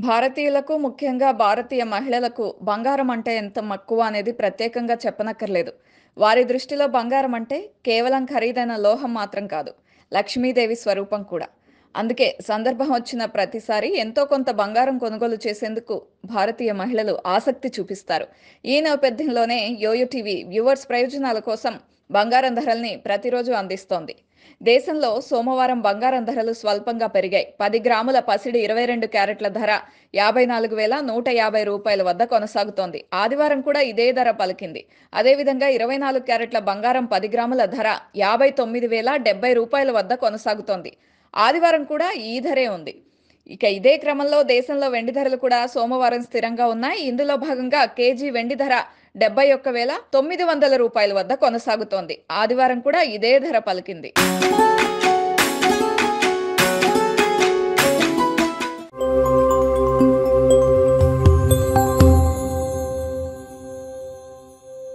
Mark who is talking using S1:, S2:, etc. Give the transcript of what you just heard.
S1: భారతీయులకు ముఖ్యంగా భారతీయ మహిళలకు బంగారం అంటే ఎంత మక్కువ అనేది ప్రత్యేకంగా చెప్పనక్కర్లేదు వారి దృష్టిలో బంగారం అంటే కేవలం ఖరీదైన లోహం మాత్రం కాదు లక్ష్మీదేవి స్వరూపం కూడా అందుకే సందర్భం వచ్చిన ప్రతిసారి ఎంతో కొంత బంగారం కొనుగోలు చేసేందుకు భారతీయ మహిళలు ఆసక్తి చూపిస్తారు ఈ నేపథ్యంలోనే యోయో టీవీ వ్యూవర్స్ ప్రయోజనాల కోసం బంగారం ధరల్ని ప్రతిరోజు అందిస్తోంది దేశంలో సోమవారం బంగారం ధరలు స్వల్పంగా పెరిగాయి పది గ్రాముల పసిడి ఇరవై రెండు క్యారెట్ల ధర యాభై నాలుగు వేల నూట యాభై రూపాయల వద్ద కొనసాగుతోంది ఆదివారం కూడా ఇదే ధర పలికింది అదేవిధంగా ఇరవై నాలుగు క్యారెట్ల బంగారం పది గ్రాముల ధర యాభై తొమ్మిది వేల డెబ్బై రూపాయల వద్ద కొనసాగుతోంది ఆదివారం కూడా ఈ ధరే ఉంది ఇక ఇదే క్రమంలో దేశంలో వెండి ధరలు కూడా సోమవారం స్థిరంగా ఉన్నాయి ఇందులో భాగంగా కేజీ వెండి ధర డెబ్బై ఒక్క వేల తొమ్మిది వందల రూపాయల వద్ద కొనసాగుతోంది ఆదివారం కూడా ఇదే ధర పలికింది